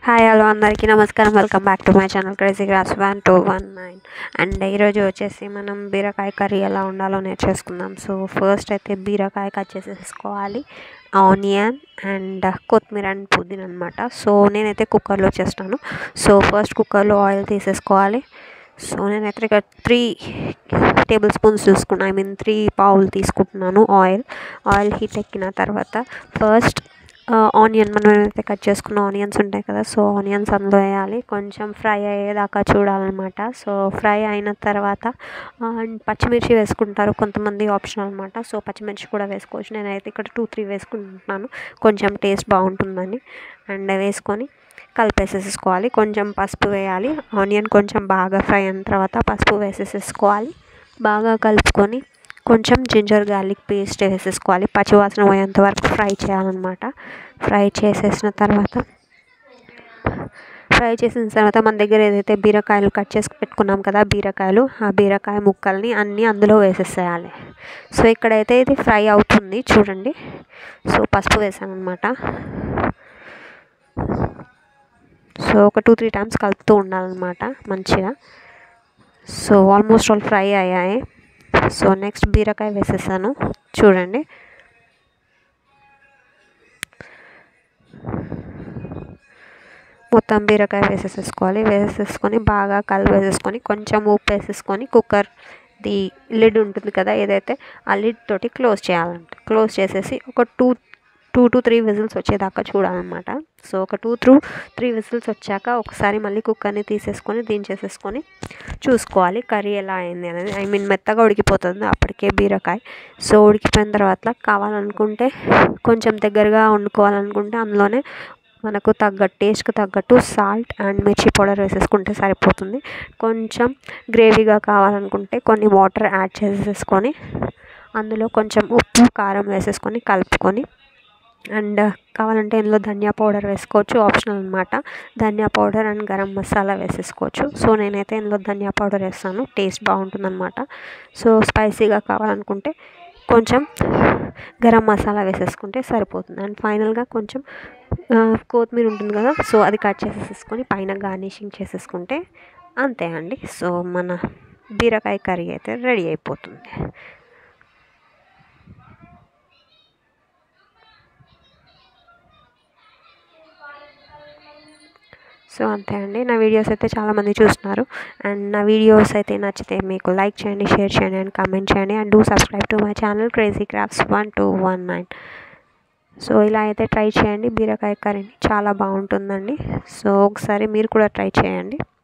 hi hello అందరికీ నమస్కారం welcome back to my channel Crazy Grass one two one nine and ఈరోజు వచ్చేసి మనం బీరకాయ కర్రీ ఎలా ఉండాలో నేర్చేసుకుందాం సో ఫస్ట్ అయితే బీరకాయ కట్ చేసేసుకోవాలి ఆనియన్ అండ్ కొత్తిమీర అండ్ పుదీనా అనమాట సో నేనైతే కుక్కర్లో చేస్తాను సో ఫస్ట్ కుక్కర్లో ఆయిల్ తీసేసుకోవాలి సో నేనైతే ఇక్కడ త్రీ టేబుల్ స్పూన్స్ తీసుకున్నాను ఐ మీన్ త్రీ పావులు తీసుకుంటున్నాను ఆయిల్ ఆయిల్ హీట్ ఎక్కిన తర్వాత ఫస్ట్ ఆనియన్ మనం ఏమైతే కట్ చేసుకున్న ఆనియన్స్ ఉంటాయి కదా సో ఆనియన్స్ అందులో వేయాలి కొంచెం ఫ్రై అయ్యేదాకా చూడాలన్నమాట సో ఫ్రై అయిన తర్వాత అండ్ పచ్చిమిర్చి వేసుకుంటారు కొంతమంది ఆప్షన్ అనమాట సో పచ్చిమిర్చి కూడా వేసుకోవచ్చు నేనైతే ఇక్కడ టూ త్రీ వేసుకుంటున్నాను కొంచెం టేస్ట్ బాగుంటుందని అండ్ వేసుకొని కలిపేసేసుకోవాలి కొంచెం పసుపు వేయాలి ఆనియన్ కొంచెం బాగా ఫ్రై అయిన తర్వాత పసుపు వేసేసేసుకోవాలి బాగా కలుపుకొని కొంచెం జింజర్ గార్లిక్ పేస్ట్ వేసేసుకోవాలి పచ్చివాసన పోయేంత వరకు ఫ్రై చేయాలన్నమాట ఫ్రై చేసేసిన తర్వాత ఫ్రై చేసిన తర్వాత మన దగ్గర ఏదైతే బీరకాయలు కట్ చేసి పెట్టుకున్నాం కదా బీరకాయలు ఆ బీరకాయ ముక్కల్ని అన్నీ అందులో వేసేసేయాలి సో ఇక్కడైతే ఇది ఫ్రై అవుతుంది చూడండి సో పసుపు వేసాను అనమాట సో ఒక టూ త్రీ టైమ్స్ కలుపుతూ ఉండాలన్నమాట మంచిగా సో ఆల్మోస్ట్ ఆల్ ఫ్రై అయ్యాయి సో నెక్స్ట్ బీరకాయ వేసేసాను చూడండి మొత్తం బీరకాయ వేసేసేసుకోవాలి వేసేసుకొని బాగా కలిపేసేసుకొని కొంచెం ఉప్పు వేసేసుకొని కుక్కర్ ది లిడ్ ఉంటుంది కదా ఏదైతే ఆ లిడ్ తోటి క్లోజ్ చేయాలంట క్లోజ్ చేసేసి ఒక two two to three whistles వచ్చేదాకా చూడాలన్నమాట సో ఒక టూ త్రూ త్రీ విజిల్స్ వచ్చాక ఒకసారి మళ్ళీ కుక్కర్ని తీసేసుకొని దించేసేసుకొని చూసుకోవాలి కర్రీ ఎలా అయింది అనేది ఐ మీన్ మెత్తగా ఉడికిపోతుంది అప్పటికే బీరకాయ సో ఉడికిపోయిన తర్వాత కావాలనుకుంటే కొంచెం దగ్గరగా వండుకోవాలనుకుంటే అందులోనే మనకు తగ్గట్టు టేస్ట్కి తగ్గట్టు సాల్ట్ అండ్ మిర్చి పౌడర్ వేసేసుకుంటే సరిపోతుంది కొంచెం గ్రేవీగా కావాలనుకుంటే కొన్ని వాటర్ యాడ్ చేసేసుకొని అందులో కొంచెం ఉప్పు కారం వేసేసుకొని కలుపుకొని అండ్ కావాలంటే ఇందులో ధనియా పౌడర్ వేసుకోవచ్చు ఆప్షనల్ అనమాట ధనియా పౌడర్ అండ్ గరం మసాలా వేసేసుకోవచ్చు సో నేనైతే ఇందులో ధనియా పౌడర్ వేస్తాను టేస్ట్ బాగుంటుందన్నమాట సో స్పైసీగా కావాలనుకుంటే కొంచెం గరం మసాలా వేసేసుకుంటే సరిపోతుంది అండ్ ఫైనల్గా కొంచెం కొత్తిమీర ఉంటుంది కదా సో అది కట్ చేసేసుకొని పైన గార్నిషింగ్ చేసేసుకుంటే అంతే అండి సో మన బీరకాయ కర్రీ అయితే రెడీ అయిపోతుంది సో అంతే అండి నా వీడియోస్ అయితే చాలామంది చూస్తున్నారు అండ్ నా వీడియోస్ అయితే నచ్చితే మీకు లైక్ చేయండి షేర్ చేయండి అండ్ కామెంట్ చేయండి and do subscribe to my channel Crazy Crafts one two one nine so ఇలా అయితే ట్రై చేయండి బీరకాయ కర్రీని చాలా బాగుంటుందండి సో ఒకసారి మీరు కూడా ట్రై చేయండి